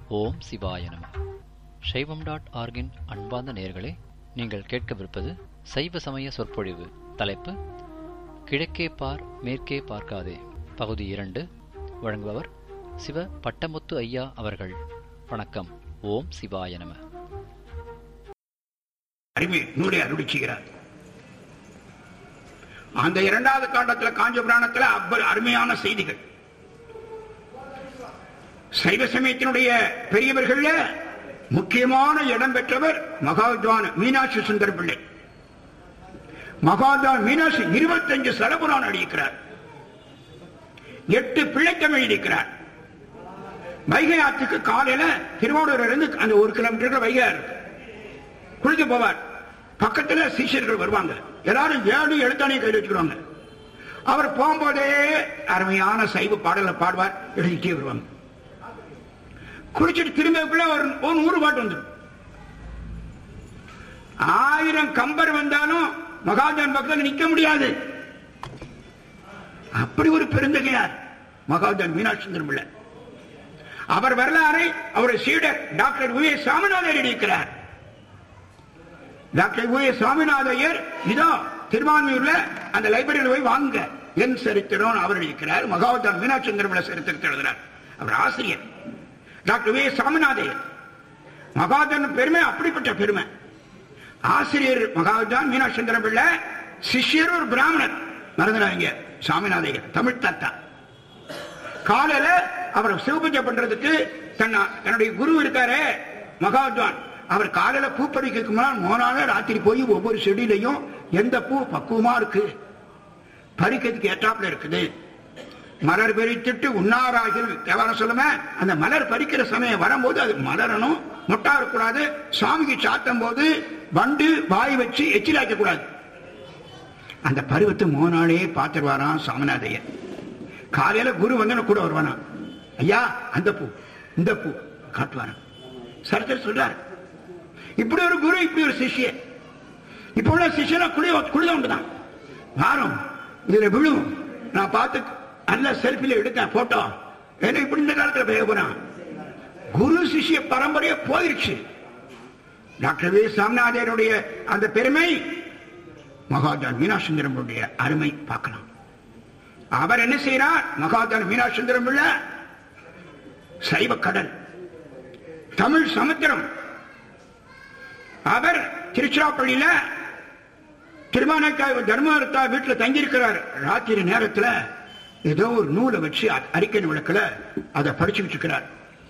ஓம் சிவாய நம சைவம் டாட் ஆர்கின் அன்பார்ந்த நேயர்களே நீங்கள் கேட்கவிருப்பது சைவ சமய சொற்பொழிவு தலைப்பு கிழக்கே பார் மேற்கே பார்க்காதே பகுதி இரண்டு வழங்குபவர் சிவ பட்டமுத்து ஐயா அவர்கள் வணக்கம் ஓம் சிவாய நம அருமை நூலை அருளி செய்கிறார் அந்த இரண்டாவது காண்டத்துல காஞ்ச புராணத்துல அவ்வளவு அருமையான செய்திகள் சைவ சமயத்தினுடைய பெரியவர்கள்ல முக்கியமான இடம் பெற்றவர் மகாவித்வான் மீனாட்சி சுந்தர பிள்ளை மகாவித்வான் மீனாட்சி இருபத்தஞ்சு சரபுரான் அடிக்கிறார் எட்டு பிள்ளைத்தமிழ் இருக்கிறார் வைகை ஆற்றுக்கு காலையில திருவாரூர் இருந்து அந்த ஒரு கிலோமீட்டர் வைகை இருக்கு குளிக்க போவார் பக்கத்துல சீஷர்கள் வருவாங்க எல்லாரும் ஏழு எழுத்தாணையை கையில் வச்சுக்கிறாங்க அவர் போகும்போதே அருமையான சைவ பாடலை பாடுவார் எழுதிட்டே வருவாங்க குளிச்சுட்டு திரும்பக்குள்ள ஒரு ஒரு நூறு பாட்டு வந்துடும் ஆயிரம் கம்பர் வந்தாலும் மகாஜன் பக்கத்தில் நிக்க முடியாது அப்படி ஒரு பெருந்தகையார் மகாஜன் மீனாட்சி சுந்தரம் பிள்ளை அவர் வரலாறை அவருடைய சீடர் டாக்டர் வி சாமிநாதர் இருக்கிறார் டாக்டர் ஓ சுவாமிநாதையர் இதோ திருவான்மையூர்ல அந்த லைப்ரரியில் போய் வாங்க என் சரித்திரம் அவர் இருக்கிறார் மகாவதார் மீனாட்சி சுந்தரமில்ல சரித்திரத்தை எழுதுறார் அவர் ஆசிரியர் டாக்டர் வே சாமிநாதையர் மகாதன் பெருமை அப்படிப்பட்ட பெருமை ஆசிரியர் மகாவதான் மீனாட்சி சுந்தரம் பிள்ளை சிஷ்யர் ஒரு பிராமணர் மறந்துடாங்க சாமிநாதையர் தமிழ் தாத்தா காலையில அவர் சிவபூஜை பண்றதுக்கு தன்ன தன்னுடைய குரு இருக்காரு மகாத்வான் அவர் காலையில பூ பறிக்கிறதுக்கு முன்னால் மோனால ராத்திரி போய் ஒவ்வொரு செடியிலையும் எந்த பூ பக்குவமா இருக்கு பறிக்கிறதுக்கு ஏற்றாப்புல இருக்குது மலர் பறித்துட்டு உண்ணாராகில் தேவாரம் சொல்லுமே அந்த மலர் பறிக்கிற சமயம் வரும்போது அது மலரணும் மொட்டா இருக்கக்கூடாது சாமிக்கு சாத்தும் போது வண்டு வாய் வச்சு எச்சிலாக்க கூடாது அந்த பருவத்தை மோனாலே பார்த்துருவாராம் சாமிநாதையர் காலையில குரு வந்து கூட வருவானா ஐயா அந்த பூ இந்த பூ காட்டுவாராம் சரித்திர சொல்றாரு இப்படி ஒரு குரு இப்படி ஒரு சிஷ்ய இப்ப உள்ள சிஷ்யனா குழி குழி உண்டுதான் வாரம் இதுல விழும் நான் பார்த்து நல்ல செல்ஃபில எடுத்தேன் போட்டோ ஏன்னா இப்படி இந்த காலத்துல பேச போறான் குரு சிஷ்ய பரம்பரைய போயிருச்சு டாக்டர் வி சாமிநாதனுடைய அந்த பெருமை மகாஜான் மீனாசுந்தரமுடைய அருமை பார்க்கலாம் அவர் என்ன செய்யறார் மகாஜான் மீனாசுந்தரம் உள்ள சைவ கடல் தமிழ் சமுத்திரம் அவர் திருச்சிராப்பள்ளியில திருமானக்காய் தர்மகர்த்தா வீட்டுல தங்கியிருக்கிறார் ராத்திரி நேரத்துல ஏதோ ஒரு நூலை வச்சு அறிக்கை விளக்கல அதை படிச்சுக்கிட்டு இருக்கிறார்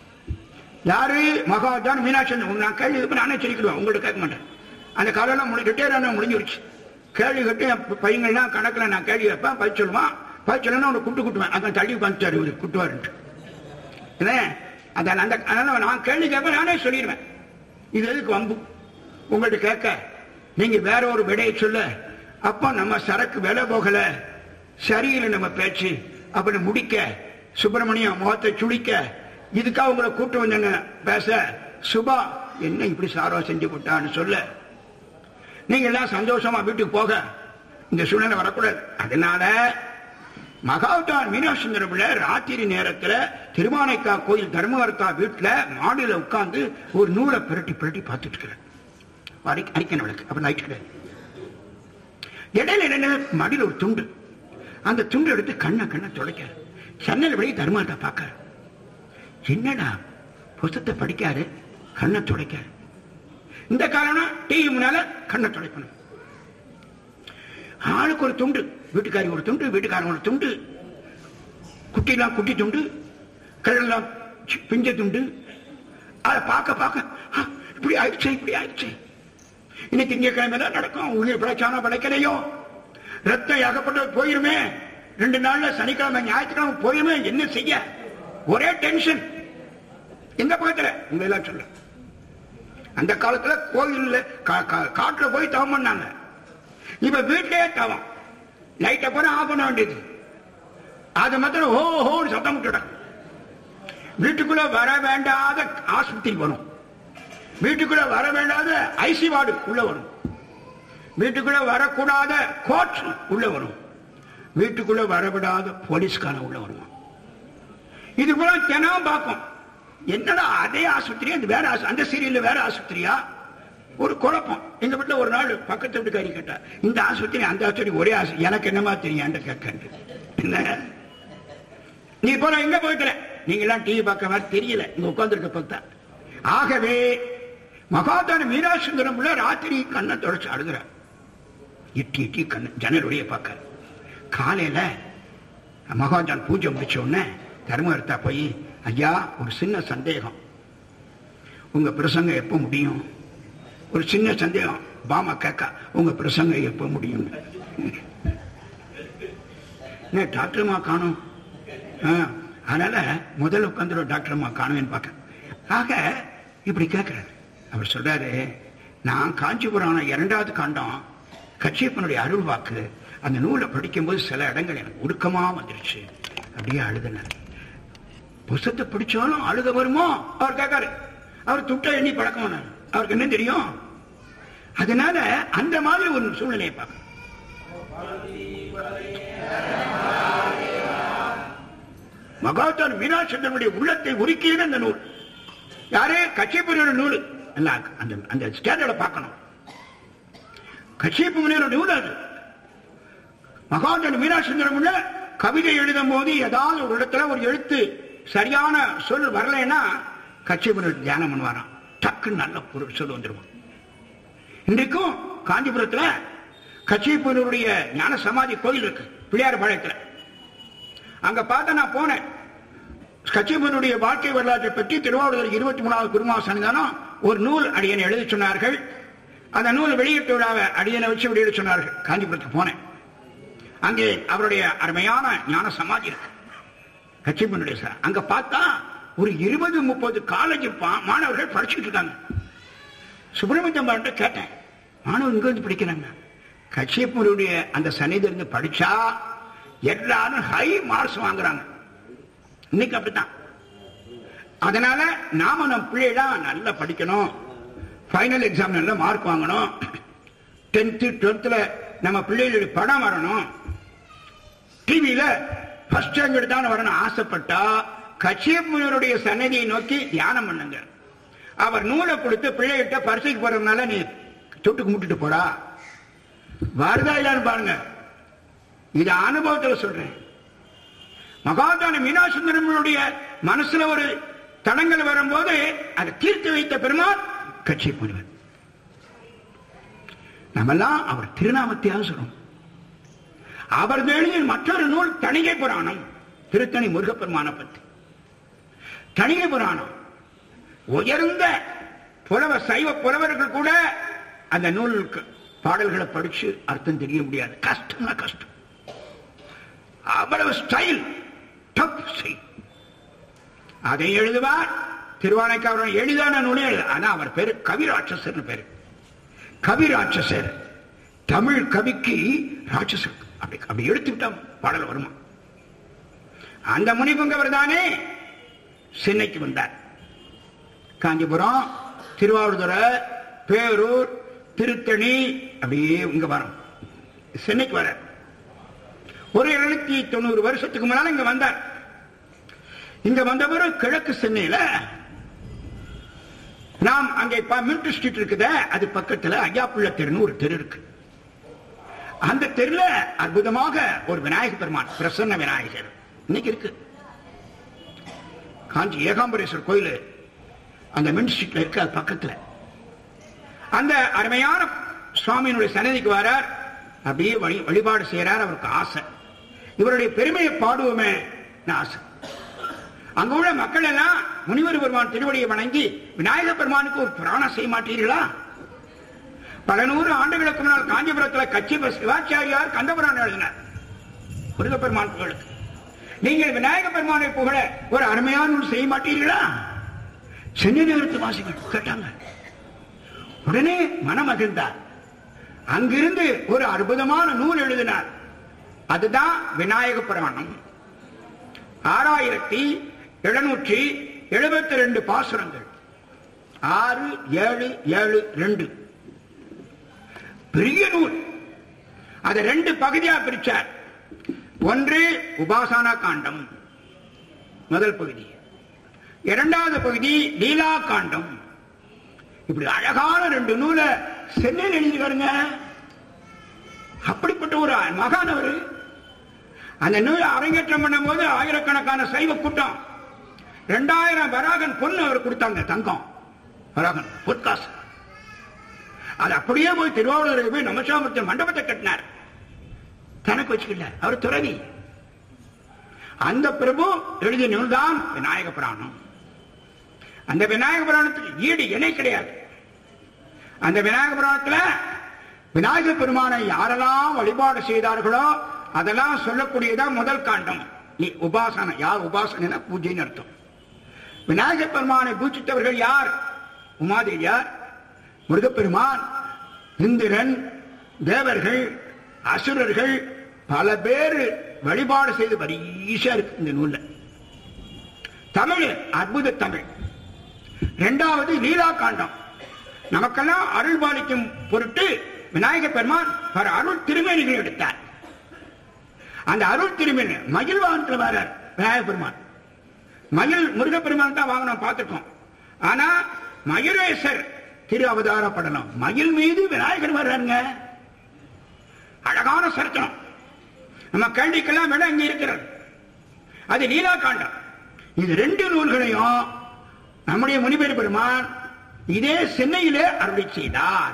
யாரு மகாஜான் மீனாட்சி நான் கேள்வி நானே சொல்லிக்கிடுவேன் உங்கள்ட்ட கேட்க மாட்டேன் அந்த காலம் முடி ரிட்டையர் ஆன முடிஞ்சிருச்சு கேள்வி கட்டு என் பையங்கள்லாம் கணக்கில் நான் கேள்வி வைப்பேன் பயிற்சி சொல்லுவான் பயிற்சி சொல்லணும் அவனை குட்டு குட்டுவேன் அதான் தள்ளி உட்காந்துட்டாரு இவரு குட்டுவாருன்ட்டு என்ன அதான் அந்த அதனால நான் கேள்வி கேட்பேன் நானே சொல்லிடுவேன் இது எதுக்கு வம்பு உங்கள்ட்ட கேட்க நீங்க வேற ஒரு விடையை சொல்ல அப்போ நம்ம சரக்கு விலை போகல சரியில்லை நம்ம பேச்சு அப்படின்னு முடிக்க சுப்பிரமணியம் முகத்தை சுழிக்க இதுக்காக உங்களை கூட்டு வந்தங்க பேச சுபா என்ன இப்படி சாரோ செஞ்சு விட்டான்னு சொல்ல நீங்க எல்லாம் சந்தோஷமா வீட்டுக்கு போக இந்த சூழ்நிலை வரக்கூடாது அதனால மகாவதார் மீனாசுந்தர பிள்ளை ராத்திரி நேரத்துல திருமானைக்கா கோயில் தர்மவர்த்தா வீட்டுல மாடியில உட்கார்ந்து ஒரு நூலை பிரட்டி பிரட்டி பார்த்துட்டு இருக்கிறார் அடிக்கணும் விளக்கு அப்ப நைட் கிடையாது இடையில என்ன மடியில் ஒரு துண்டு அந்த துண்டு எடுத்து கண்ண கண்ண துடைக்க சன்னல் வழி தர்மவர்த்தா பார்க்க என்னடா புத்தகத்தை படிக்காரு கண்ணை துடைக்காரு இந்த காரணம் டிவி முன்னால கண்ணை துடைக்கணும் ஆளுக்கு ஒரு துண்டு வீட்டுக்காரி ஒரு துண்டு வீட்டுக்காரன் ஒரு துண்டு குட்டிலாம் குட்டி துண்டு கடலாம் பிஞ்ச துண்டு அதை பார்க்க பார்க்க இப்படி ஆயிடுச்சு இப்படி ஆயிடுச்சு இன்னைக்கு திங்கக்கிழமை தான் நடக்கும் உயிர் பிழைச்சானோ பிழைக்கலையோ ரத்தம் ஏகப்பட்ட போயிருமே ரெண்டு நாள்ல சனிக்கிழமை ஞாயிற்றுக்கிழமை போயிருமே என்ன செய்ய ஒரே டென்ஷன் எந்த பக்கத்துல உங்க எல்லாம் சொல்ல அந்த காலத்துல கோயில்ல காட்டுல போய் தவம் பண்ணாங்க இப்ப வீட்டிலே தவம் லைட்டை போற ஆஃப் பண்ண வேண்டியது அது மாத்திரம் ஹோ ஹோன்னு சத்தம் விட்டுடும் வீட்டுக்குள்ள வர வேண்டாத ஆஸ்பத்திரி வரும் வீட்டுக்குள்ள வர வேண்டாத ஐசி வார்டு உள்ள வரும் வீட்டுக்குள்ள வரக்கூடாத கோர்ட் உள்ள வரும் வீட்டுக்குள்ள வரவிடாத போலீஸ்காரன் உள்ள வருவான் இது கூட தினம் பார்க்கும் என்னடா அதே ஆஸ்பத்திரி அது வேற ஆஸ்ப- அந்த சீரியல்ல வேற ஆஸ்பத்திரியா ஒரு குழப்பம் எங்க வீட்டுல ஒரு நாள் பக்கத்து வீட்டுக்காரி கேட்டா இந்த ஆஸ்பத்திரி அந்த ஆஸ்பத்திரி ஒரே ஆஸ்பத்திரி எனக்கு என்னமா தெரியும் கேட்க என்ன நீ போல எங்க போய்க்கிற நீங்க எல்லாம் டிவி பார்க்க மாதிரி தெரியல இங்க உட்கார்ந்துருக்க பார்த்தா ஆகவே மகாதான மீனாசுந்தரம் உள்ள ராத்திரி கண்ணை தொடச்சு அழுகுற இட்டி இட்டி கண்ணு ஜன்னலுடைய பார்க்க காலையில மகாஜான் பூஜை முடிச்ச உடனே தர்மகர்த்தா போய் ஐயா ஒரு சின்ன சந்தேகம் உங்க பிரசங்கம் எப்ப முடியும் ஒரு சின்ன சந்தேகம் பாமா கேட்க உங்க பிரசங்கம் எப்ப முடியும் என்ன டாக்டர்மா காணும் ஆ, அதனால முதல்ல உட்காந்துரும் டாக்டர்மா காணுவேன்னு பார்க்க ஆக இப்படி கேட்கிறாரு அவர் சொல்றாரு நான் காஞ்சிபுரம் இரண்டாவது காண்டம் கச்சியப்பனுடைய அருள் வாக்கு அந்த நூலை படிக்கும்போது சில இடங்கள் எனக்கு உருக்கமா வந்துருச்சு அப்படியே அழுதுனார் புஸ்தத்தை பிடிச்சாலும் அழுக வருமோ அவர் கேட்காரு அவர் துட்ட எண்ணி பழக்கம் அவருக்கு என்ன தெரியும் அதனால அந்த மாதிரி ஒரு சூழ்நிலையை பார்க்க மகாத்தான் மீனாட்சந்தனுடைய உள்ளத்தை உருக்கியது அந்த நூல் யாரே கட்சிப்புரியோட நூல் எல்லாம் அந்த அந்த ஸ்டேண்டர்ட பார்க்கணும் கட்சிப்பு நூல் அது மகாஜன் மீனாட்சந்திரம் உள்ள கவிதை எழுதும் போது ஏதாவது ஒரு இடத்துல ஒரு எழுத்து சரியான சொல் வரலைன்னா கட்சிபுரம் தியானம் பண்ணுவாராம் டக்குன்னு நல்ல பொருள் சொல் வந்துருவான் இன்றைக்கும் காஞ்சிபுரத்துல கட்சிபுரனுடைய ஞான சமாதி கோயில் இருக்கு பிள்ளையார் பாளையத்துல அங்க பார்த்த நான் போனேன் கட்சிபுரனுடைய வாழ்க்கை வரலாற்றை பற்றி திருவாவூர் இருபத்தி மூணாவது குருமா சன்னிதானம் ஒரு நூல் அடியனை எழுத சொன்னார்கள் அந்த நூல் வெளியீட்டு விழாவை அடியனை வச்சு வெளியிட சொன்னார்கள் காஞ்சிபுரத்துக்கு போனேன் அங்கே அவருடைய அருமையான ஞான சமாதி இருக்கு கட்சிபனுடைய சார் அங்க பார்த்தா ஒரு இருபது முப்பது காலேஜ் மாணவர்கள் படிச்சுட்டு இருக்காங்க சுப்பிரமணியம் பாட்ட கேட்டேன் மாணவன் இங்க வந்து படிக்கிறாங்க கட்சியப்பனுடைய அந்த சன்னிதி இருந்து படிச்சா எல்லாரும் ஹை மார்க்ஸ் வாங்குறாங்க இன்னைக்கு அப்படித்தான் அதனால நாம நம்ம பிள்ளைலாம் நல்லா படிக்கணும் ஃபைனல் எக்ஸாம் நல்ல மார்க் வாங்கணும் டென்த்து டுவெல்த்ல நம்ம பிள்ளைகளுடைய படம் வரணும் டிவியில ஃபர்ஸ்ட் ரேங்க் எடுத்தாலும் வரணும் ஆசைப்பட்டா கட்சியப்பனுடைய சன்னதியை நோக்கி தியானம் பண்ணுங்க அவர் நூலை கொடுத்து பிள்ளைகிட்ட பரிசைக்கு போறதுனால நீ தொட்டு கும்பிட்டுட்டு போடா வருதா இல்லைன்னு பாருங்க இது அனுபவத்துல சொல்றேன் மகாதான மீனாசுந்தரனுடைய மனசுல ஒரு தடங்கள் வரும்போது அதை தீர்த்து வைத்த பெருமாள் கட்சி முனிவர் நம்மெல்லாம் அவர் திருநாமத்தையாக சொல்றோம் அவர் எழுதிய மற்றொரு நூல் தணிகை புராணம் திருத்தணி முருகப்பெருமான பற்றி தணிகை புராணம் உயர்ந்த புலவ சைவ புலவர்கள் கூட அந்த நூலுக்கு பாடல்களை படிச்சு அர்த்தம் தெரிய முடியாது கஷ்டம்னா கஷ்டம் அவ்வளவு ஸ்டைல் டப் ஸ்டைல் அதை எழுதுவார் திருவானைக்காவரன் எளிதான நூலே எழுது ஆனா அவர் பேரு கவிராட்சசர் பேரு கவிராட்சசர் தமிழ் கவிக்கு ராட்சசர் அப்படி அப்படி எடுத்துக்கிட்டா பாடல் வருமா அந்த முனிபங்கவர் தானே சென்னைக்கு வந்தார் காஞ்சிபுரம் திருவாவூர்துறை பேரூர் திருத்தணி அப்படியே இங்க வரும் சென்னைக்கு வர ஒரு எழுநூத்தி தொண்ணூறு வருஷத்துக்கு முன்னால இங்க வந்தார் இங்க வந்தவர் கிழக்கு சென்னையில நாம் அங்கே மில்ட்ரி ஸ்ட்ரீட் இருக்குத அது பக்கத்துல ஐயாப்புள்ள தெருன்னு ஒரு தெரு இருக்கு அந்த தெருல அற்புதமாக ஒரு விநாயக பெருமான் பிரசன்ன விநாயகர் இன்னைக்கு இருக்கு காஞ்சி ஏகாம்பரேஸ்வர் கோயில் அந்த மின் ஸ்ட்ரீட்ல இருக்கு அது பக்கத்துல அந்த அருமையான சுவாமியினுடைய சன்னதிக்கு வரார் அப்படியே வழி வழிபாடு செய்யறார் அவருக்கு ஆசை இவருடைய பெருமையை பாடுவோமே ஆசை அங்க உள்ள மக்கள் எல்லாம் முனிவர் பெருமான் திருவடியை வணங்கி விநாயக பெருமானுக்கு ஒரு புராணம் செய்ய மாட்டீர்களா பல நூறு ஆண்டுகளுக்கு முன்னால் காஞ்சிபுரத்தில் கட்சி சிவாச்சாரியார் கந்தபுராணம் எழுதினார் முருகப்பெருமான் புகழுக்கு நீங்கள் விநாயக பெருமானை புகழ ஒரு அருமையான நூல் செய்ய மாட்டீர்களா சென்னை நகரத்து வாசிகள் கேட்டாங்க உடனே மனமகிழ்ந்தார் அங்கிருந்து ஒரு அற்புதமான நூல் எழுதினார் அதுதான் விநாயக புராணம் ஆறாயிரத்தி எழுநூற்றி எழுபத்தி ரெண்டு பாசுரங்கள் ஆறு ஏழு ஏழு ரெண்டு பெரிய நூல் அதை ரெண்டு பகுதியா பிரிச்சார் ஒன்று உபாசனா காண்டம் முதல் பகுதி இரண்டாவது பகுதி லீலா காண்டம் இப்படி அழகான ரெண்டு நூலை சென்னையில் எழுதிருக்காருங்க அப்படிப்பட்ட ஒரு மகான் அவரு அந்த நூலை அரங்கேற்றம் பண்ணும்போது ஆயிரக்கணக்கான சைவ கூட்டம் ரெண்டாயிரம் வராகன் பொண்ணு அவர் கொடுத்தாங்க தங்கம் வராகன் பொற்காசு அது அப்படியே போய் திருவாவூர் போய் நமசாமர்த்திய மண்டபத்தை கட்டினார் தனக்கு வச்சுக்கல அவர் துறவி அந்த பிரபு எழுதிய நூல்தான் விநாயக புராணம் அந்த விநாயக புராணத்துக்கு ஈடு இணை கிடையாது அந்த விநாயக புராணத்துல விநாயக பெருமானை யாரெல்லாம் வழிபாடு செய்தார்களோ அதெல்லாம் சொல்லக்கூடியதான் முதல் காண்டம் நீ உபாசனை யார் உபாசனை பூஜைன்னு அர்த்தம் விநாயக பெருமானை பூஜித்தவர்கள் யார் உமாதேவியார் முருகப்பெருமான் இந்திரன் தேவர்கள் அசுரர்கள் பல பேர் வழிபாடு செய்து வரிசா இருக்கு இந்த நூல்ல தமிழ் அற்புத தமிழ் இரண்டாவது லீலா காண்டம் நமக்கெல்லாம் அருள் பாலிக்கும் பொருட்டு விநாயக பெருமான் பல அருள் திருமேனிகள் எடுத்தார் அந்த அருள் திருமேனி மகிழ் வாகனத்தில் வரார் விநாயக பெருமான் மகிழ் முருகப்பெருமான் தான் வாங்கினோம் பார்த்துட்டோம் ஆனா மயூரேசர் திரு அவதார படலம் மயில் மீது விநாயகர் வர்றாருங்க அழகான சரித்திரம் நம்ம கேள்விக்கெல்லாம் விட அங்க இருக்கிறது அது லீலா காண்டம் இது ரெண்டு நூல்களையும் நம்முடைய முனிபெரு பெருமான் இதே சென்னையிலே அருளி செய்தார்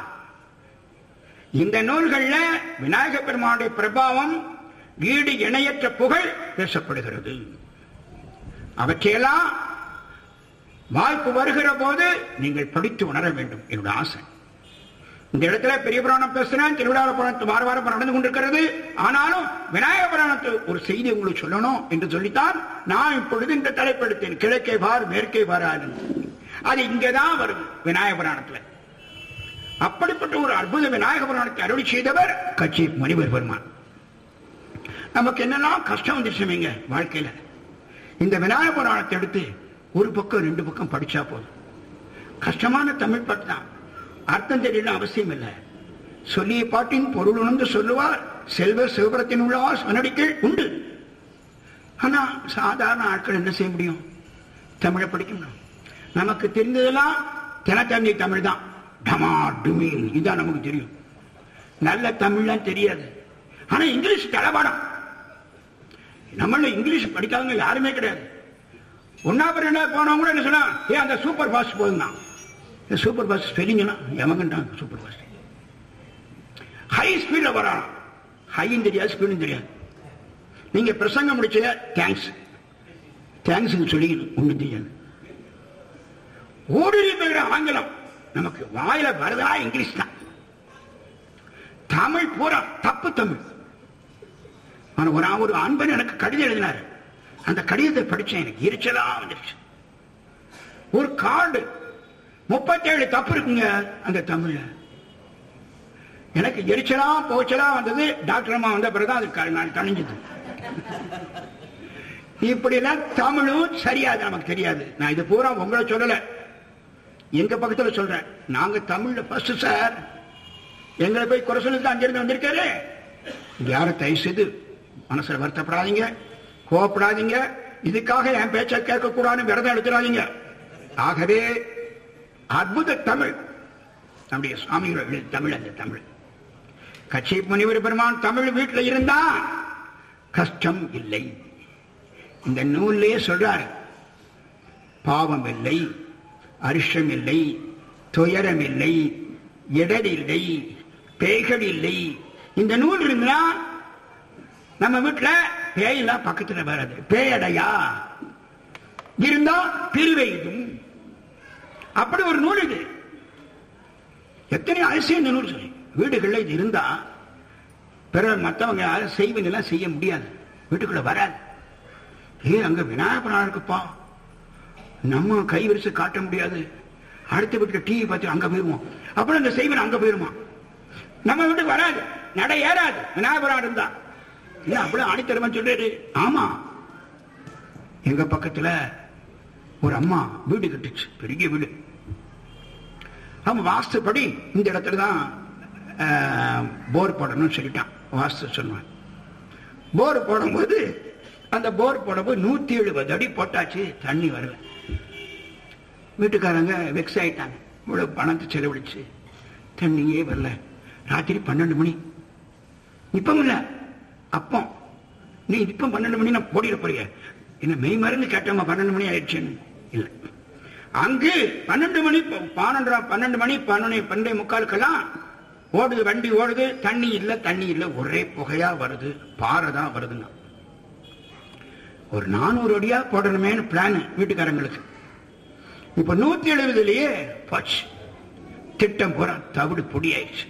இந்த நூல்கள்ல விநாயக பெருமானுடைய பிரபாவம் ஈடு இணையற்ற புகழ் பேசப்படுகிறது அவற்றையெல்லாம் வாய்ப்பு வருகிற போது நீங்கள் படித்து உணர வேண்டும் என்னோட ஆசை இந்த இடத்துல பெரிய புராணம் பேசுறேன் திருவிழா புராணத்து வார வாரம் நடந்து கொண்டிருக்கிறது ஆனாலும் விநாயக புராணத்து ஒரு செய்தி உங்களுக்கு சொல்லணும் என்று சொல்லித்தான் நான் இப்பொழுது இந்த தலைப்படுத்தேன் கிழக்கே பார் மேற்கே பாராது அது இங்கதான் வரும் விநாயக புராணத்துல அப்படிப்பட்ட ஒரு அற்புத விநாயக புராணத்தை அருளி செய்தவர் கட்சி மணிவர் பெருமான் நமக்கு என்னெல்லாம் கஷ்டம் வந்துச்சுமீங்க வாழ்க்கையில இந்த விநாயக புராணத்தை எடுத்து ஒரு பக்கம் ரெண்டு பக்கம் படிச்சா போதும் கஷ்டமான தமிழ் பாட்டு தான் அர்த்தம் தெரியல அவசியம் இல்லை சொல்லிய பாட்டின் பொருள் உணர்ந்து சொல்லுவார் செல்வ சிவபுரத்தின் உள்ளார் சொன்னடிகள் உண்டு ஆனா சாதாரண ஆட்கள் என்ன செய்ய முடியும் தமிழை படிக்கணும் நமக்கு தெரிந்ததெல்லாம் தினத்தந்தி தமிழ் தான் டமா டுமீன் இதான் நமக்கு தெரியும் நல்ல தமிழ்லாம் தெரியாது ஆனா இங்கிலீஷ் தளபாடம் நம்மள இங்கிலீஷ் படிக்காதவங்க யாருமே கிடையாது ஒன்னாவது ரெண்டாவது போனவங்க கூட என்ன சொன்னா ஏன் அந்த சூப்பர் ஃபாஸ்ட் போதுங்க சூப்பர் ஃபாஸ்ட் ஸ்பெல்லிங்னா எமகண்டாங்க சூப்பர் ஃபாஸ்ட் ஹை ஸ்பீட்ல வரான் ஹையும் தெரியாது ஸ்பீடும் தெரியாது நீங்க பிரசங்கம் முடிச்ச தேங்க்ஸ் தேங்க்ஸ் சொல்லிக்கணும் ஒன்றும் தெரியாது ஓடி போகிற ஆங்கிலம் நமக்கு வாயில வரதா இங்கிலீஷ் தான் தமிழ் பூரா தப்பு தமிழ் ஆனா ஒரு ஒரு அன்பன் எனக்கு கடிதம் எழுதினாரு அந்த கடிதத்தை படிச்சேன் எனக்கு எரிச்சலா வந்துருச்சு ஒரு கார்டு முப்பத்தேழு தப்பு இருக்குங்க அந்த தமிழ்ல எனக்கு எரிச்சலா போச்சலா வந்தது டாக்டர் அம்மா வந்த பிறகு அது நான் கணிஞ்சது இப்படி எல்லாம் தமிழும் சரியாது நமக்கு தெரியாது நான் இது பூரா உங்களை சொல்லல எங்க பக்கத்துல சொல்றேன் நாங்க தமிழ்ல ஃபர்ஸ்ட் சார் எங்களை போய் குறை சொல்லி அங்கிருந்து வந்திருக்காரு யாரும் தயவு செய்து மனசுல வருத்தப்படாதீங்க கோவப்படாதீங்க இதுக்காக என் பேச்சை கேட்கக்கூடாதுன்னு விரதம் எடுத்துடாதீங்க ஆகவே அற்புத தமிழ் நம்முடைய சுவாமிகள் தமிழ் அந்த தமிழ் கட்சி முனிவர் பெருமான் தமிழ் வீட்டில் இருந்தா கஷ்டம் இல்லை இந்த நூல்லே சொல்றாரு பாவம் இல்லை அரிஷம் இல்லை துயரம் இல்லை இடர் இல்லை பேய்கள் இல்லை இந்த நூல் இருந்தா நம்ம வீட்டுல பேயெல்லாம் பக்கத்துல வராது பேயடையா இருந்தா பிரிவெய்தும் அப்படி ஒரு நூல் இது எத்தனை அதிசயம் இந்த நூல் சொல்லி வீடுகள்ல இது இருந்தா பிறர் மற்றவங்க யாரும் செய்வனெல்லாம் செய்ய முடியாது வீட்டுக்குள்ள வராது ஏ அங்க விநாயகர் இருக்குப்பா நம்ம கை விரிச்சு காட்ட முடியாது அடுத்த வீட்டுல டிவி பார்த்து அங்க போயிருவோம் அப்புறம் அந்த செய்வன் அங்க போயிருமா நம்ம வீட்டுக்கு வராது நடை ஏறாது விநாயகபுரம் இருந்தா இல்ல அப்படியே ஆணித்தரமா சொல்றாரு ஆமா எங்க பக்கத்துல ஒரு அம்மா வீடு கட்டுச்சு பெரிய வீடு அவன் வாஸ்துப்படி இந்த இடத்துல தான் போர் போடணும்னு சொல்லிட்டான் வாஸ்து சொன்னான் போர் போடும்போது அந்த போர் போடும்போது நூத்தி எழுபது அடி போட்டாச்சு தண்ணி வரல வீட்டுக்காரங்க வெக்ஸ் ஆயிட்டாங்க இவ்வளவு பணத்தை செலவழிச்சு தண்ணியே வரல ராத்திரி பன்னெண்டு மணி இப்பம் இல்ல அப்போ நீ இப்ப பன்னெண்டு மணி நான் போடிட போறிய என்ன மெய் மருந்து கேட்டோமா பன்னெண்டு மணி ஆயிடுச்சுன்னு இல்ல அங்கு பன்னெண்டு மணி பன்னெண்டு பன்னெண்டு மணி பன்னெண்டு பன்னெண்டே முக்காலுக்கெல்லாம் ஓடுது வண்டி ஓடுது தண்ணி இல்ல தண்ணி இல்ல ஒரே புகையா வருது பாறை தான் வருதுங்க ஒரு நானூறு அடியா போடணுமேனு பிளான் வீட்டுக்காரங்களுக்கு இப்ப நூத்தி எழுபதுலயே போச்சு திட்டம் பூரா தவிடு பொடி ஆயிடுச்சு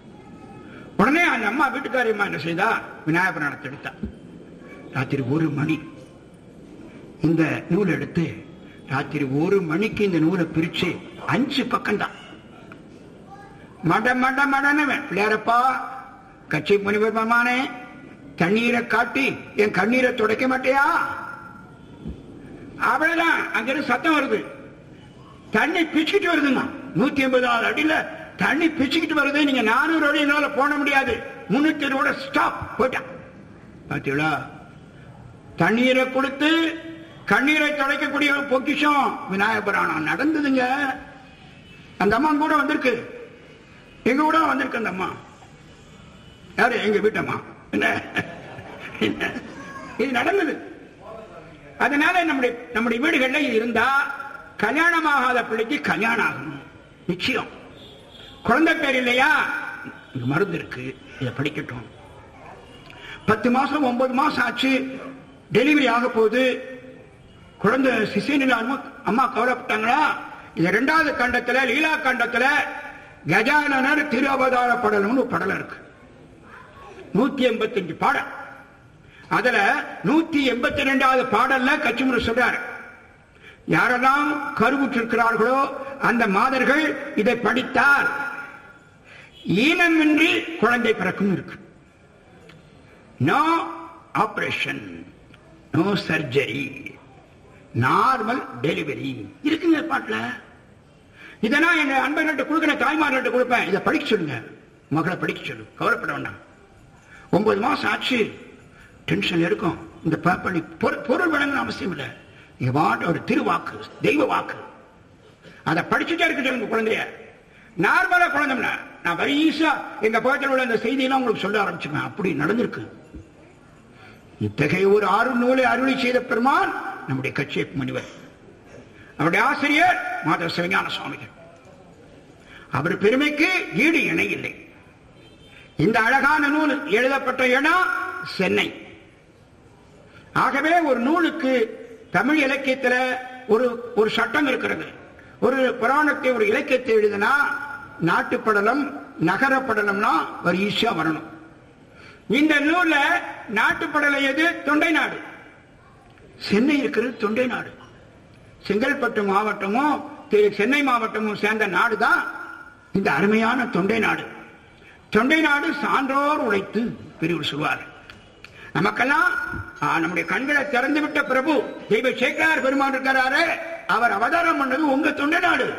உடனே அந்த அம்மா வீட்டுக்காரியம்மா என்ன செய்தா விநாயகர் புராணத்தை எடுத்தா ராத்திரி ஒரு மணி இந்த நூல் எடுத்து ராத்திரி ஒரு மணிக்கு இந்த நூலை பிரிச்சு அஞ்சு பக்கம் தான் மட மட மடன்னு பிள்ளையாரப்பா கட்சி முனிவர் பெருமானே தண்ணீரை காட்டி என் கண்ணீரை துடைக்க மாட்டியா அவ்வளவுதான் அங்கிருந்து சத்தம் வருது தண்ணி பிச்சுக்கிட்டு வருதுங்க நூத்தி எண்பதாவது அடியில தண்ணி பிச்சுக்கிட்டு வருது நீங்க நானூறு அடி என்னால போன முடியாது முன்னூத்தி இருபது ஸ்டாப் போயிட்டான் பாத்தீங்களா தண்ணீரை கொடுத்து கண்ணீரை துடைக்கக்கூடிய ஒரு பொக்கிஷம் விநாயக புராணம் நடந்ததுங்க அந்த அம்மா கூட வந்திருக்கு எங்க கூட வந்திருக்கு அந்த அம்மா யாரு எங்க வீட்டம்மா என்ன என்ன? இது நடந்தது அதனால நம்முடைய நம்முடைய வீடுகள்ல இது இருந்தா கல்யாணமாகாத பிள்ளைக்கு கல்யாணம் ஆகணும் நிச்சயம் குழந்தை பேர் இல்லையா இங்க மருந்து இருக்கு இதை படிக்கட்டும் பத்து மாசம் ஒன்பது மாசம் ஆச்சு டெலிவரி ஆக போகுது குழந்தை சிசேனில அம்மா கவலைப்பட்டாங்களா இது ரெண்டாவது கண்டத்துல லீலா கண்டத்துல கஜானனர் திரு அவதார படலம்னு ஒரு படலம் இருக்கு நூத்தி எண்பத்தி அஞ்சு பாடல் அதுல நூத்தி எண்பத்தி ரெண்டாவது பாடல்ல கச்சிமுரு சொல்றாரு யாரெல்லாம் கருவுற்றிருக்கிறார்களோ அந்த மாதர்கள் இதை படித்தால் ஈனமின்றி குழந்தை பிறக்கும் இருக்கு no operation no surgery normal delivery இருக்குங்க பாட்டுல இதை நான் என் அன்பர்கள்ட்ட கொடுக்கிற தாய்மார்கள்ட்ட கொடுப்பேன் இதை படிக்க சொல்லுங்க மகளை படிக்க சொல்லு கவலைப்பட வேண்டாம் ஒன்பது மாசம் ஆச்சு டென்ஷன் இருக்கும் இந்த பேப்பர் பொருள் வழங்கணும் அவசியம் இல்லை நீங்க பாட்டு ஒரு திருவாக்கு தெய்வ வாக்கு அதை படிச்சுட்டே இருக்க சொல்லுங்க குழந்தைய நார்மலா குழந்தைம்னா நான் வரிசா எங்க பக்கத்தில் உள்ள இந்த செய்தியெல்லாம் உங்களுக்கு சொல்ல ஆரம்பிச்சுவேன் அப்படி நடந்திருக்கு இத்தகைய ஒரு ஆறு நூலை அருளி செய்த பெருமான் நம்முடைய கட்சியை முனிவர் அவருடைய ஆசிரியர் மாதவ சிவஞான சுவாமிகள் அவர் பெருமைக்கு ஈடு இணை இல்லை இந்த அழகான நூல் எழுதப்பட்ட இடம் சென்னை ஆகவே ஒரு நூலுக்கு தமிழ் இலக்கியத்துல ஒரு ஒரு சட்டம் இருக்கிறது ஒரு புராணத்தை ஒரு இலக்கியத்தை எழுதினா நாட்டுப்படலம் நகரப்படலம்னா ஒரு ஈஸியா வரணும் இந்த நூல்ல நாட்டுப்படலை எது தொண்டை நாடு சென்னை இருக்கிறது தொண்டை நாடு செங்கல்பட்டு மாவட்டமும் திரு சென்னை மாவட்டமும் சேர்ந்த நாடு தான் இந்த அருமையான தொண்டை நாடு தொண்டை நாடு சான்றோர் உழைத்து பிரிவு சொல்வார் நமக்கெல்லாம் ஆ, நம்முடைய கண்களை திறந்து விட்ட பிரபு தெய்வ சேக்கரார் பெருமான் இருக்கிறாரு அவர் அவதாரம் பண்ணது உங்க தொண்டை நாடு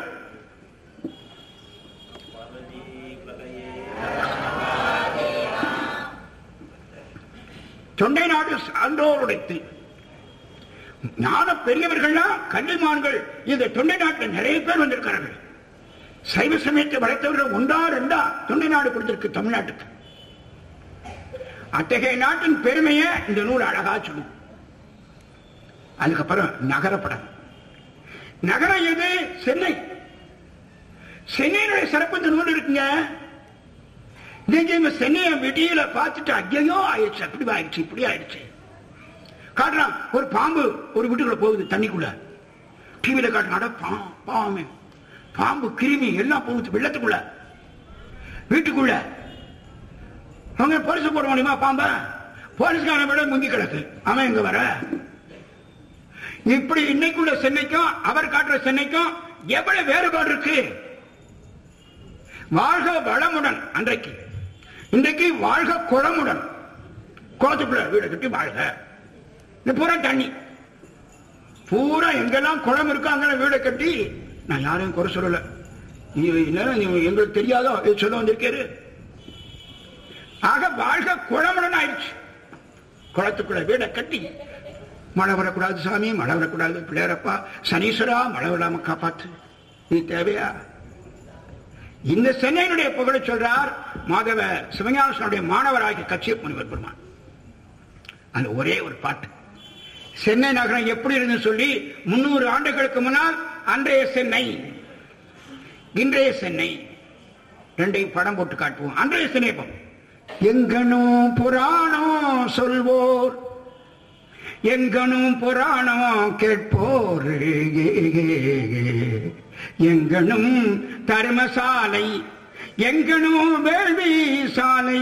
தொண்டை நாடு சான்றோர் உழைத்து ஞான பெரியவர்கள்லாம் கல்விமான்கள் இந்த தொண்டை நாட்டில் நிறைய பேர் வந்திருக்கிறார்கள் சைவ சமயத்தை வளர்த்தவர்கள் ஒன்றா ரெண்டா தொண்டை நாடு கொடுத்திருக்கு தமிழ்நாட்டுக்கு அத்தகைய நாட்டின் பெருமையை இந்த நூல் அழகா சொல்லும் அதுக்கப்புறம் நகரப்படம் நகரம் எது சென்னை சென்னையினுடைய சிறப்பு இந்த நூல் இருக்குங்க நீங்க இந்த சென்னையை விடியில பார்த்துட்டு ஐயோ ஆயிடுச்சு அப்படி ஆயிடுச்சு இப்படி ஆயிடுச்சு காட்டுறான் ஒரு பாம்பு ஒரு வீட்டுக்குள்ள போகுது தண்ணிக்குள்ள டிவியில காட்டுறான் அட பா பாவமே பாம்பு கிருமி எல்லாம் போகுது வெள்ளத்துக்குள்ள வீட்டுக்குள்ள அவங்க போலீஸ் போட முடியுமா பாம்ப போலீஸ்காரன் விட முங்கி கிடக்கு அவன் எங்க வர இப்படி இன்னைக்குள்ள சென்னைக்கும் அவர் காட்டுற சென்னைக்கும் எவ்வளவு வேறுபாடு இருக்கு வாழ்க வளமுடன் அன்றைக்கு இன்றைக்கு வாழ்க குளமுடன் குளத்துக்குள்ள வீடு கட்டி வாழ்க இது பூரா தண்ணி பூரா எங்கெல்லாம் குளம் இருக்கோ அங்கெல்லாம் வீடை கட்டி நான் யாரையும் குறை சொல்லல நீ என்ன நீ எங்களுக்கு தெரியாதோ இதை சொல்ல வந்திருக்காரு ஆக வாழ்க குளமுடன் ஆயிடுச்சு குளத்துக்குள்ள வீடை கட்டி மழை வரக்கூடாது சாமி மழை வரக்கூடாது பிள்ளையரப்பா சனீஸ்வரா மழை விடாம காப்பாத்து இது தேவையா இந்த சென்னையினுடைய புகழை சொல்றார் மாதவ சிவஞானசனுடைய மாணவராகிய கட்சியப் முனிவர் பெருமான் அந்த ஒரே ஒரு பாட்டு சென்னை நகரம் எப்படி இருந்து சொல்லி முன்னூறு ஆண்டுகளுக்கு முன்னால் அன்றைய சென்னை இன்றைய சென்னை ரெண்டையும் படம் போட்டு காட்டுவோம் அன்றைய சென்னை படம் எங்கனும் புராணம் சொல்வோர் எங்கனும் புராணம் கேட்போர் எங்கனும் தர்மசாலை எங்கனும் வேள்வி சாலை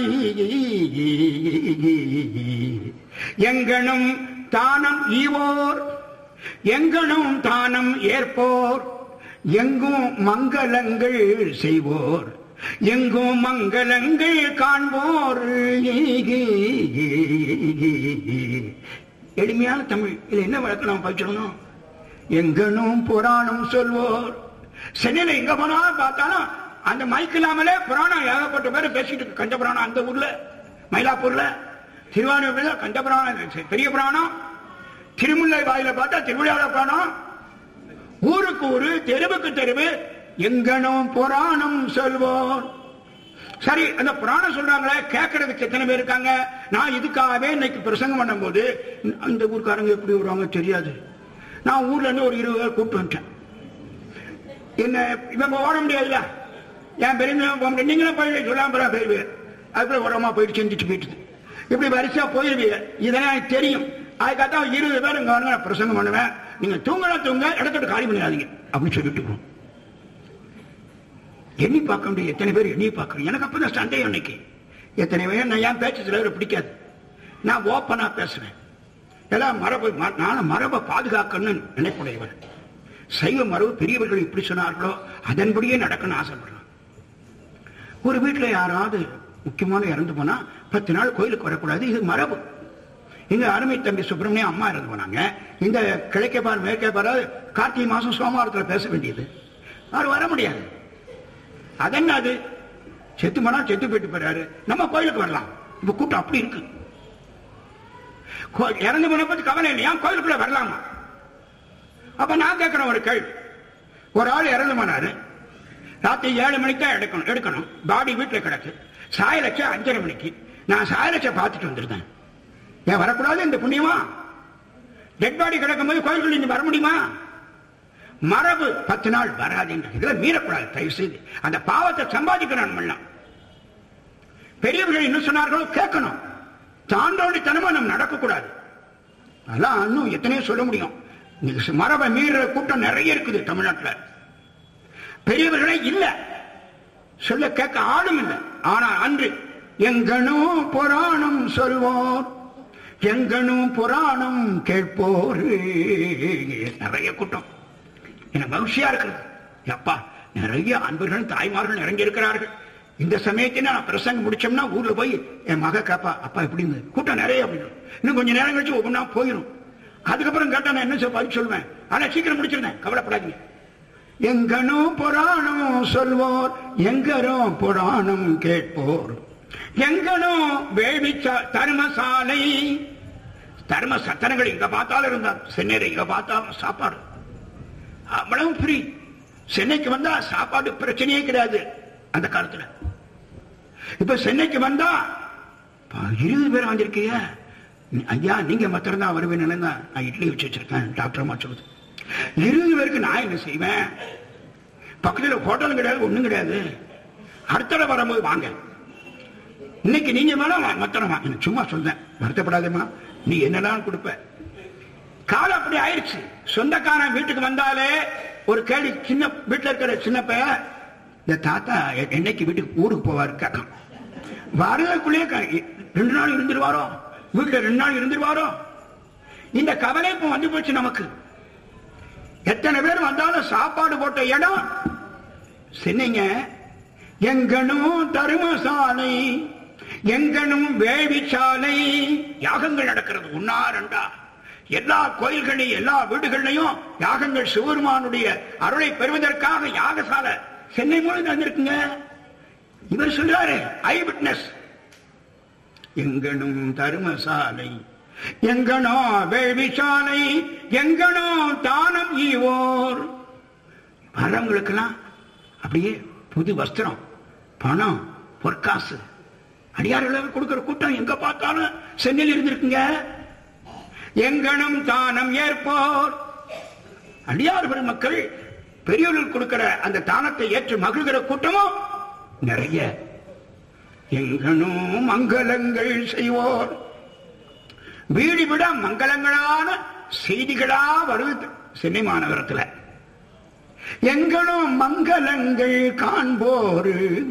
எங்கனும் தானம் ஈவோர் எங்கனும் தானம் ஏற்போர் எங்கும் மங்களங்கள் செய்வோர் எங்கும் மங்களங்கள் காண்போர் எளிமையான தமிழ் இது என்ன வழக்கு நாம் படிச்சிடணும் எங்கனும் புராணம் சொல்வோர் சென்னையில எங்க போனாலும் பார்த்தாலும் அந்த மைக் இல்லாமலே புராணம் ஏகப்பட்ட பேர் பேசிட்டு இருக்கு கஞ்ச புராணம் அந்த ஊர்ல மயிலாப்பூர்ல திருவாரூர்ல கஞ்ச புராணம் பெரிய புராணம் திருமுல்லை வாயில பார்த்தா திருவிழாவில் புராணம் ஊருக்கு ஊரு தெருவுக்கு தெருவு எங்கனும் புராணம் சொல்வோர் சரி அந்த புராணம் சொல்றாங்களே கேட்கறதுக்கு எத்தனை பேர் இருக்காங்க நான் இதுக்காகவே இன்னைக்கு பிரசங்கம் பண்ணும்போது இந்த ஊர்க்காரங்க எப்படி வருவாங்க தெரியாது நான் ஊர்ல இருந்து ஒரு இருபது பேர் கூப்பிட்டு வந்துட்டேன் என்ன இவங்க ஓட முடியாதுல்ல என் பெரியவங்க போக முடியாது நீங்களும் போய் சொல்லாம போயிருவீங்க அதுக்குள்ள உரமா போயிட்டு செஞ்சுட்டு போயிட்டு இப்படி வரிசையா போயிருவீங்க இதெல்லாம் எனக்கு தெரியும் அதுக்காக இருபது பேர் இங்க வந்து நான் பிரசங்கம் பண்ணுவேன் நீங்க தூங்கலாம் தூங்க இடத்தோட காலி பண்ணிடாதீங்க அப்படின்னு சொல்லிட்டு போவோம் எண்ணி பார்க்க முடியும் எத்தனை பேர் எண்ணி பார்க்கணும் எனக்கு அப்பதான் சந்தேகம் இன்னைக்கு எத்தனை பேர் நான் என் பேச்சு சில பேர் பிடிக்காது நான் ஓப்பனா பேசுறேன் எல்லாம் மரபு ம- நானும் மரபை பாதுகாக்கணும்னு நினைப்புடையவர் சைவ மரபு பெரியவர்கள் எப்படி சொன்னார்களோ அதன்படியே நடக்கணும்னு ஆசைப்படுறேன் ஒரு வீட்டுல யாராவது முக்கியமான இறந்து போனா பத்து நாள் கோயிலுக்கு வரக்கூடாது இது மரபு எங்க அருமை தம்பி சுப்பிரமணியம் அம்மா இறந்து போனாங்க இந்த கிழக்கே பார் மேற்கே பாரு கார்த்திகை மாசம் சோமவாரத்துல பேச வேண்டியது அவர் வர முடியாது அதென்ன அது செத்து போனா செத்து போயிட்டு போறாரு நம்ம கோயிலுக்கு வரலாம் இப்ப கூட்டம் அப்படி இருக்கு கோ- இறந்து போன பத்தி கவலை இல்லையா கோயிலுக்குள்ள வரலாமா அப்ப நான் கேட்கிறேன் ஒரு கேள்வி ஒரு ஆள் இறந்து போனாரு ராத்திரி ஏழு மணிக்கு தான் எடுக்கணும் எடுக்கணும் பாடி வீட்டுல கிடக்கு சாயலட்ச அஞ்சரை மணிக்கு நான் சாயலட்ச பார்த்துட்டு வந்திருந்தேன் ஏன் வரக்கூடாது இந்த புண்ணியமா டெட் பாடி கிடக்கும் போது கோயிலுக்குள்ள நீ வர முடியுமா மரபு பத்து நாள் வராதுன்ற இதுல மீறக்கூடாது தயவு செய்து அந்த பாவத்தை சம்பாதிக்கணும் நம்மளாம் பெரியவர்கள் என்ன சொன்னார்களோ கேட்கணும் தாண்டோண்டித்தனமா நம்ம நடக்கக்கூடாது அதெல்லாம் இன்னும் எத்தனையோ சொல்ல முடியும் இன்னைக்கு மரபை மீறுற கூட்டம் நிறைய இருக்குது தமிழ்நாட்டுல பெரியவர்களே இல்ல சொல்ல கேட்க ஆளும் இல்லை ஆனால் அன்று எங்கனும் புராணம் சொல்வோர் எங்கனும் புராணம் கேட்போர் நிறைய கூட்டம் எனக்கு மகிழ்ச்சியா இருக்கிறது அப்பா நிறைய அன்பர்கள் தாய்மார்கள் இறங்கி இருக்கிறார்கள் இந்த சமயத்தில் நான் பிரசங்கம் முடிச்சோம்னா ஊர்ல போய் என் மக கேப்பா அப்பா எப்படி இருந்தது கூட்டம் நிறைய அப்படின்னு இன்னும் கொஞ்சம் நேரம் கழிச்சு ஒவ்வொன்றா போயிடும் அதுக்கப்புறம் கேட்டா நான் என்ன சொல்ல பதில் சொல்லுவேன் ஆனா சீக்கிரம் முடிச்சிருந்தேன் கவலைப்படாதீங்க எங்கனோ புராணம் சொல்வோர் எங்கனோ புராணம் கேட்போர் எங்கனோ வேள்விச்சா தர்மசாலை தர்ம சத்தனங்கள் இங்க பார்த்தாலும் இருந்தார் சென்னையில இங்க பார்த்தாலும் சாப்பாடு அவ்வளவு ஃப்ரீ சென்னைக்கு வந்தா சாப்பாடு பிரச்சனையே கிடையாது அந்த காலத்துல இப்ப சென்னைக்கு வந்தா பா, இருபது பேர் வந்திருக்கீங்க ஐயா நீங்க மாத்திரம் தான் வருவேன்னு தான் நான் இட்லி வச்சு வச்சிருக்கேன் டாக்டர் அம்மா சொல்லுது இருபது பேருக்கு நான் என்ன செய்வேன் பக்கத்துல ஹோட்டலும் கிடையாது ஒண்ணும் கிடையாது அடுத்த தடவை வரும்போது வாங்க இன்னைக்கு நீங்க வேணா மத்தனம் வாங்க சும்மா சொல்றேன் வருத்தப்படாதேம்மா நீ என்னதான் கொடுப்ப காலம் அப்படி ஆயிடுச்சு சொந்தக்காரன் வீட்டுக்கு வந்தாலே ஒரு கேள்வி சின்ன வீட்டுல இருக்கிற சின்ன பையன் இந்த தாத்தா எ- என்னைக்கு வீட்டுக்கு ஊருக்கு போவாரு கேட்கான் வரதுக்குள்ளேயே க- ரெண்டு நாள் இருந்துருவாரோ வீட்டுல ரெண்டு நாள் இருந்துருவாரோ இந்த கவலை இப்ப வந்து போச்சு நமக்கு எத்தனை பேர் வந்தாலும் சாப்பாடு போட்ட இடம் சென்னைங்க எங்கனும் தருமசாலை எங்கனும் வேள்விச்சாலை யாகங்கள் நடக்கிறது ஒன்னா ரெண்டா எல்லா கோயில்களையும் எல்லா வீடுகள்லையும் யாகங்கள் சிவருமானுடைய அருளை பெறுவதற்காக யாகசாலை சென்னை மூலம் நடந்திருக்குங்க இவர் சொல்றாரு ஐ விட்னஸ் எங்கனும் தருமசாலை எங்கனோ வேள்விசாலை எங்கனோ தானம் ஈவோர் வர்றவங்களுக்கெல்லாம் அப்படியே புது வஸ்திரம் பணம் பொற்காசு அடியார்கள் கொடுக்கிற கூட்டம் எங்க பார்த்தாலும் சென்னையில் இருந்திருக்குங்க எங்கனம் தானம் ஏற்போர் அடியார் பெருமக்கள் பெரியவர்கள் கொடுக்கிற அந்த தானத்தை ஏற்று மகிழ்கிற கூட்டமும் நிறைய எங்கனும் மங்களங்கள் செய்வோர் வீடு விட மங்களங்களான செய்திகளா வருது சென்னை மாநகரத்தில் எங்களும் மங்களங்கள் காண்போரு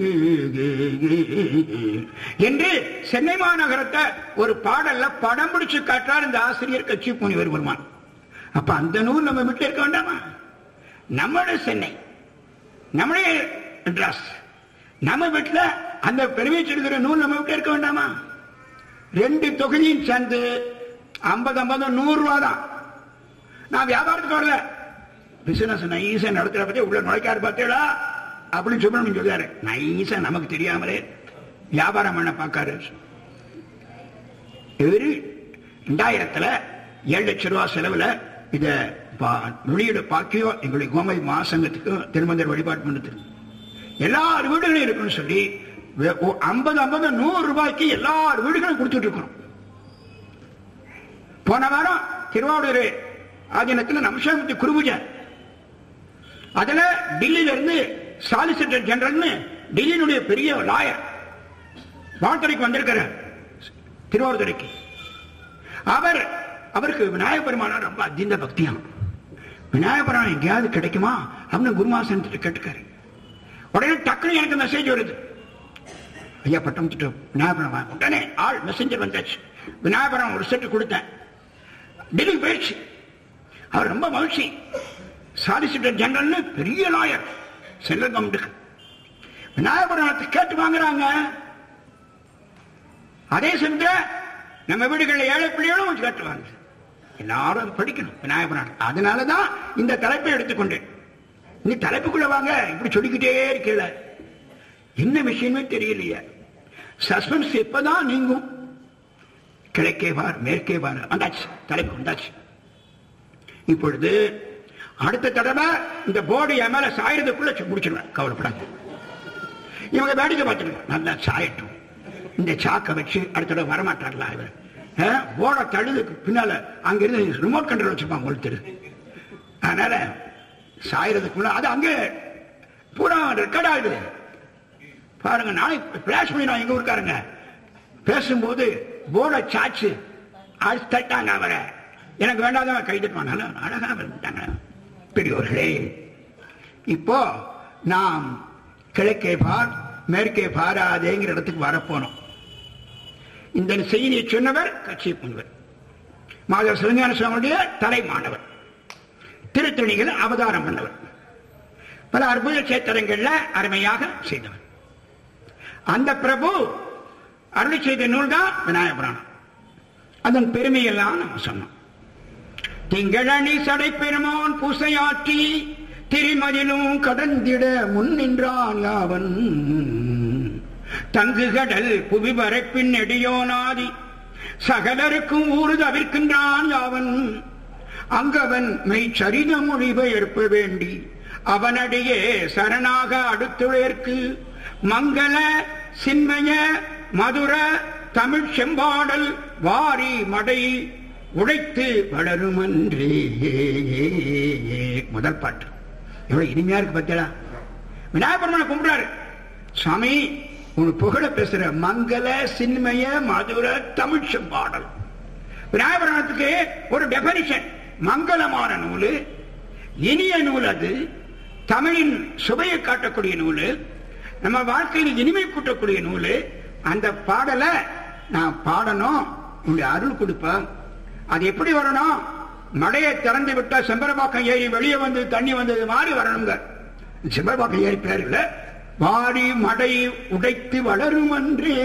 என்று சென்னை மாநகரத்தை ஒரு பாடல்ல படம் பிடிச்சு காட்டார் இந்த ஆசிரியர் கட்சி முனிவர் பெருமான் அப்ப அந்த நூல் நம்ம வீட்டில் இருக்க வேண்டாமா நம்மளுடைய சென்னை நம்முடைய மெட்ராஸ் நம்ம வீட்டுல அந்த பெருமை சொல்கிற நூல் நம்ம வீட்டில் இருக்க வேண்டாமா ரெண்டு தொகுதியும் சேர்ந்து ஐம்பது ஐம்பது நூறு ரூபா தான் நான் வியாபாரத்துக்கு வரல பிசினஸ் நைஸா நடத்துற பத்தி உள்ள நுழைக்காரு பார்த்தீங்களா அப்படின்னு சுப்பிரமணியம் சொல்றாரு நைஸா நமக்கு தெரியாமலே வியாபாரம் பண்ண பார்க்காரு இவரு ரெண்டாயிரத்துல ஏழு லட்சம் ரூபாய் செலவுல இத வெளியிட பாக்கியோ எங்களுடைய கோமை மாசங்கத்துக்கு திருமந்தர் வழிபாட்டு மன்றத்துக்கு எல்லார் வீடுகளும் இருக்குன்னு சொல்லி ஐம்பது ஐம்பது நூறு ரூபாய்க்கு எல்லார் வீடுகளும் கொடுத்துட்டு இருக்கிறோம் போன வாரம் திருவாவூர் ஆதீனத்தில் நம்சாமத்தி குருபூஜை அதுல டெல்லியில இருந்து சாலிசிட்டர் ஜெனரல்னு டெல்லியினுடைய பெரிய லாயர் வாழ்த்துறைக்கு வந்திருக்கிறார் திருவாரூரைக்கு அவர் அவருக்கு விநாயக பெருமானார் ரொம்ப அத்தியந்த பக்தியாம் விநாயக பெருமான் எங்கேயாவது கிடைக்குமா அப்படின்னு குருமாசனத்தை கேட்டுக்காரு உடனே டக்குனு எனக்கு மெசேஜ் வருது ஐயா பட்டம் திட்டு விநாயகபுரம் உடனே ஆள் மெசஞ்சர் வந்தாச்சு விநாயகபுரம் ஒரு செட்டு கொடுத்தேன் டெல்லி போயிடுச்சு அவர் ரொம்ப மகிழ்ச்சி சாலிசிட்டர் ஜெனரல்னு பெரிய லாயர் சென்ட்ரல் கவர்மெண்ட்டுக்கு விநாயகபுரத்தை கேட்டு வாங்குறாங்க அதே சமயத்தில் நம்ம வீடுகளில் ஏழை பிள்ளைகளும் வச்சு கேட்டுவாங்க எல்லாரும் அதை படிக்கணும் விநாயகபுரம் அதனாலதான் இந்த தலைப்பை எடுத்துக்கொண்டேன் நீ தலைப்புக்குள்ள வாங்க இப்படி சொல்லிக்கிட்டே இருக்கல என்ன விஷயமே தெரியலையே சஸ்பென்ஸ் எப்பதான் நீங்கும் கிழக்கே பார் மேற்கே பார் வந்தாச்சு தலைப்பு வந்தாச்சு இப்பொழுது அடுத்த தடவை இந்த போர்டு என் மேல சாயறதுக்குள்ள முடிச்சிருவேன் கவலைப்படாது இவங்க வேடிக்கை பார்த்துருவேன் நல்லா சாயட்டும் இந்த சாக்கை வச்சு அடுத்த தடவை வரமாட்டார்ல இவர் போர்டை தழுதுக்கு பின்னால அங்கிருந்து ரிமோட் கண்ட்ரோல் வச்சிருப்பாங்க ஒருத்தர் அதனால சாயறதுக்குள்ள அது அங்கே பூரா ரெக்கார்ட் ஆகுது பாருங்க நாளைக்கு பிளாஷ் பண்ணி நான் எங்க ஊருக்காருங்க பேசும்போது போர்டை சாச்சு அழைச்சு தட்டாங்க அவரை எனக்கு வேண்டாதவன் கைதட்டுவாங்க அழகா விட்டாங்க பெரியோர்களே இப்போ நாம் கிழக்கே பார் மேற்கே பாராதேங்கிற இடத்துக்கு வரப்போனோம் இந்த செய்தியை சொன்னவர் கட்சி முன்வர் மாதவ சிவஞான சுவாமியுடைய தலை மாணவர் திருத்தணிகள் அவதாரம் பண்ணவர் பல அற்புத சேத்திரங்கள்ல அருமையாக செய்தவர் அந்த பிரபு அருளி செய்த நூல் தான் விநாயக புராணம் அதன் பெருமையெல்லாம் நம்ம சொன்னோம் திங்களணி சடை பெருமான் பூசையாற்றி திரிமதிலும் கடந்திட முன் நின்றான் யாவன் தங்கு கடல் புவி பரப்பின் நெடியோனாதி சகலருக்கும் ஊறு தவிர்க்கின்றான் யாவன் அங்கவன் மெய் சரித மொழிபெயர்ப்ப வேண்டி அவனடியே சரணாக அடுத்துழைற்கு மங்கள சின்மய மதுர தமிழ் செம்பாடல் வாரி மடை உடைத்து வளருமன்றே முதல் பாட்டு எவ்வளவு இனிமையா இருக்கு பத்தியா விநாயகபெருமனை கும்பிடுறாரு சாமி உன் புகழ பேசுற மங்கள சின்மய மதுர தமிழ் செம்பாடல் விநாயகபுராணத்துக்கு ஒரு டெபனிஷன் மங்களமான நூல் இனிய நூல் அது தமிழின் சுவையை காட்டக்கூடிய நூல் நம்ம வாழ்க்கையில் இனிமை கூட்டக்கூடிய நூல் அந்த பாடலை நான் பாடணும் உங்களுடைய அருள் கொடுப்பேன் அது எப்படி வரணும் மடையை திறந்து விட்டா செம்பரபாக்கம் ஏறி வெளியே வந்து தண்ணி வந்தது மாதிரி வரணுங்க செம்பரபாக்கம் ஏறி பேர் இல்ல வாடி மடை உடைத்து வளரும் அன்றே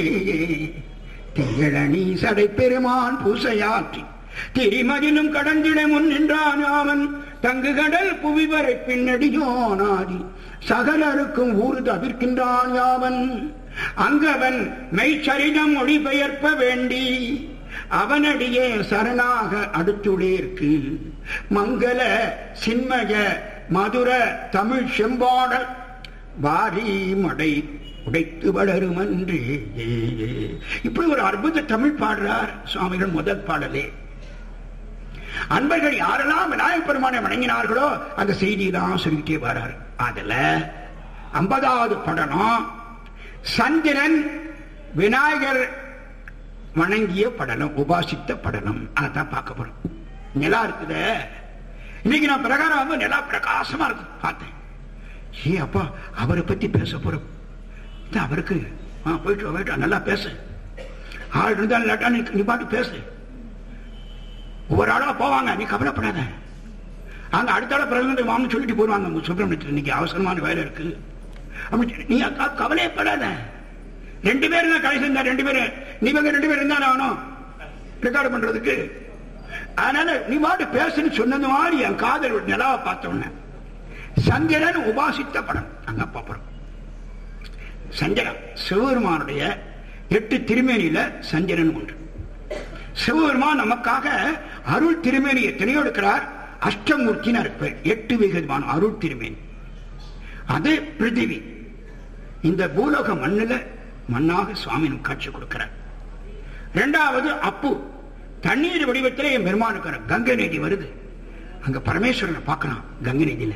திங்களணி சடை பெருமான் பூசையாற்றி திரிமதிலும் கடந்திட முன் நின்றான் அவன் தங்கு கடல் புவி வரை பின்னடியோனாதி சகலருக்கும் ஊறு தவிர்க்கின்றான் யாவன் அங்கவன் மெய்ச்சரிதம் மொழிபெயர்ப்ப வேண்டி அவனடியே சரணாக அடுத்துளேற்கு மங்கள சின்மய மதுர தமிழ் செம்பாடல் வாரி மடை உடைத்து வளரும் அன்று இப்படி ஒரு அற்புத தமிழ் பாடுறார் சுவாமிகள் முதல் பாடலே அன்பர்கள் யாரெல்லாம் விநாயகப் பெருமானை வணங்கினார்களோ அந்த செய்தி தான் சொல்லிட்டே வர்றார் அதுல ஐம்பதாவது படனம் சந்திரன் விநாயகர் வணங்கிய படலம் உபாசித்த படலம் அதான் பார்க்க போறோம் நிலா இருக்குது இன்னைக்கு நான் பிரகாரம் வந்து நிலா பிரகாசமா இருக்கு பார்த்தேன் ஏ அப்பா அவரை பத்தி பேச போறோம் இது அவருக்கு ஆ, போயிட்டு வா, போயிட்டு வா, நல்லா பேசு ஆள் இருந்தாலும் இல்லாட்டா நீ நீ பாட்டு பேசு ஒவ்வொரு ஆளா போவாங்க நீ கவலைப்படாத அங்க அடுத்த ஆள பிரதமர் வாங்க சொல்லிட்டு போடுவாங்க உங்க சுப்பிரமணியத்தில் இன்னைக்கு அவசரமான வேலை இருக்கு அப்படி நீ அக்கா கவலையப்படாத ரெண்டு பேரும் தான் கடைசி இருந்தா ரெண்டு பேரும் நீ இவங்க ரெண்டு பேரும் இருந்தா ஆகணும் ரெக்கார்டு பண்றதுக்கு அதனால நீ பாட்டு பேசுன்னு சொன்னது மாதிரி என் காதல் ஒரு நிலாவை பார்த்த உடனே சந்திரன் உபாசித்த படம் அங்க பாப்பறோம் சந்திரன் சிவபெருமானுடைய எட்டு திருமேனியில சந்திரன் ஒன்று சிவபெருமான் நமக்காக அருள் திருமேனி எத்தனையோ எடுக்கிறார் அஷ்டமூர்த்தின்னு இருப்பார் எட்டு விதமான அருள் திருமேனி அது பிருத்திவி இந்த பூலோக மண்ணுல மண்ணாக சுவாமி நமக்கு காட்சி கொடுக்கிறார் இரண்டாவது அப்பு தண்ணீர் வடிவத்திலே என் பெருமானுக்கு கங்கை நதி வருது அங்க பரமேஸ்வரனை பார்க்கலாம் கங்கை நதியில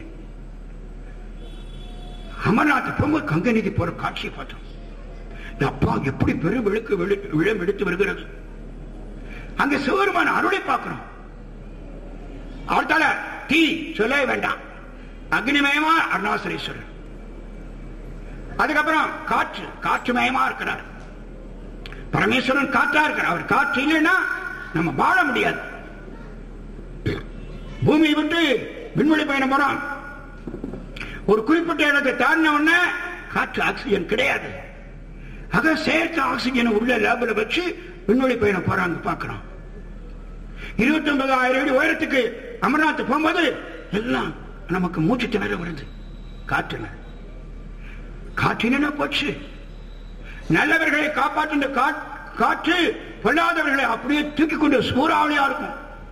அமர்நாத் போகும்போது கங்கை நதி போற காட்சியை பார்த்தோம் இந்த அப்பா எப்படி பெரு விழுக்கு விழம் எடுத்து வருகிறது அங்க சிவபெருமான அருளை பார்க்கிறோம் அவர்த்தால தீ சொல்லவே வேண்டாம் அக்னிமயமா அருணாசலேஸ்வரர் அதுக்கப்புறம் காற்று காற்று மயமா இருக்கிறார் பரமேஸ்வரன் காற்றா இருக்கிறார் அவர் காற்று இல்லைன்னா நம்ம வாழ முடியாது பூமியை விட்டு விண்வெளி பயணம் போறோம் ஒரு குறிப்பிட்ட இடத்தை தாண்டின உடனே காற்று ஆக்சிஜன் கிடையாது ஆக சேர்த்து ஆக்சிஜனை உள்ள லேபில் வச்சு விண்வெளி பயணம் போறாங்க பார்க்கிறோம் இருபத்தி ஒன்பதாயிரம் அடி உயரத்துக்கு அமர்நாத் போகும்போது எல்லாம் நமக்கு மூச்சு திணற வருது காற்றுல காற்றின போச்சு நல்லவர்களை காப்பாற்றுகின்ற கா- காற்று பொல்லாதவர்களை அப்படியே தூக்கி கொண்டு சூறாவளியா இருக்கும்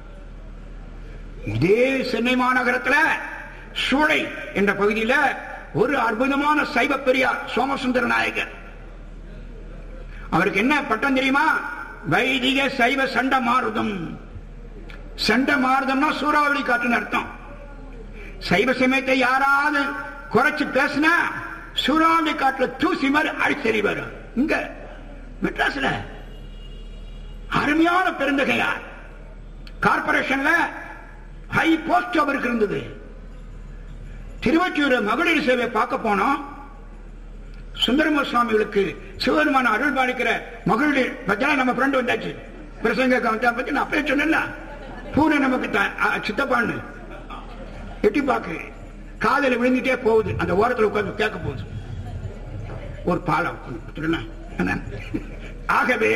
இதே சென்னை மாநகரத்துல சூளை என்ற பகுதியில ஒரு அற்புதமான சைவ பெரியார் சோமசுந்தர நாயகர் அவருக்கு என்ன பட்டம் தெரியுமா வைதிக சைவ சண்ட மாறுதம் சண்ட மாறுதம்னா சூறாவளி காற்றுன்னு அர்த்தம் சைவ சமயத்தை யாராவது குறைச்சு பேசினா சூறாவளி காட்டுல தூசி மாதிரி அழிச்செறிவார் இங்க மெட்ராஸ்ல அருமையான பெருந்தகையார் கார்பரேஷன்ல ஹை போஸ்ட் அவருக்கு இருந்தது திருவற்றியூர் மகளிர் சேவை பார்க்க போனோம் சுந்தரம சுவாமிகளுக்கு சிவபெருமான அருள் பாலிக்கிற மகளிர் பத்தியா நம்ம ஃப்ரெண்ட் வந்தாச்சு பிரசங்க கவனத்தை பத்தி நான் அப்பயே சொன்னேன்ல பூனை நமக்கு த- அ, சித்தப்பான்னு எட்டி பாக்கு காதல விழுந்துட்டே போகுது அந்த ஓரத்துல உட்கார்ந்து கேட்க போகுது ஒரு பாலம் கொடுத்துடுனா? என்ன? ஆகவே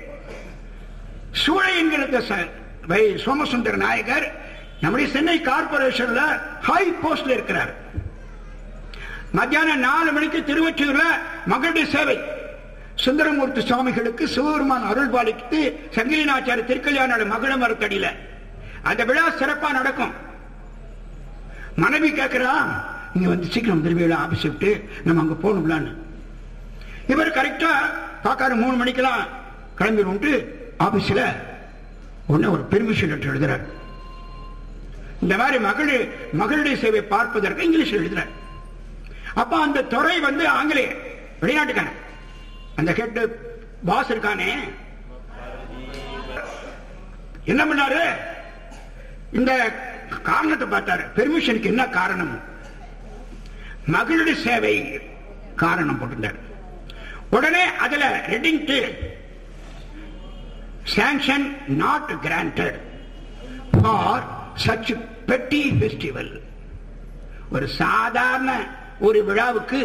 சூளை என்கிற இந்த ச- வை சோமசுந்தர நாயகர் நம்முடைய சென்னை கார்பரேஷன்ல ஹை போஸ்ட்ல இருக்கிறார் மத்தியானம் நாலு மணிக்கு திருவொற்றியூர்ல மகளிர் சேவை சுந்தரமூர்த்தி சுவாமிகளுக்கு சிவபெருமான் அருள் பாலித்து சங்கிலினாச்சாரி திருக்கல்யாண மகள மரத்தடியில அந்த விழா சிறப்பா நடக்கும் மனைவி கேட்கிறா நீங்க வந்து சீக்கிரம் வந்துருவீங்களா ஆபீஸ் விட்டு நம்ம அங்க போகணும்லான்னு இவர் கரெக்டா பாக்காரு மூணு மணிக்கெல்லாம் கிளம்பிடும்ட்டு ஆபீஸ்ல உடனே ஒரு பெர்மிஷன் லெட்டர் எழுதுறார் இந்த மாதிரி மகளிர் மகளிர் சேவை பார்ப்பதற்கு இங்கிலீஷ் எழுதுறார் அப்ப அந்த துறை வந்து ஆங்கிலேய வெளிநாட்டுக்கான அந்த ஹெட் பாஸ் இருக்கானே என்ன பண்ணாரு இந்த காரணத்தை பார்த்தாரு பெர்மிஷனுக்கு என்ன காரணம் மகளிர் சேவை காரணம் போட்டிருந்தார் உடனே அதுல writing sanction not granted for such petty festival ஒரு சாதாரண ஒரு விழாவுக்கு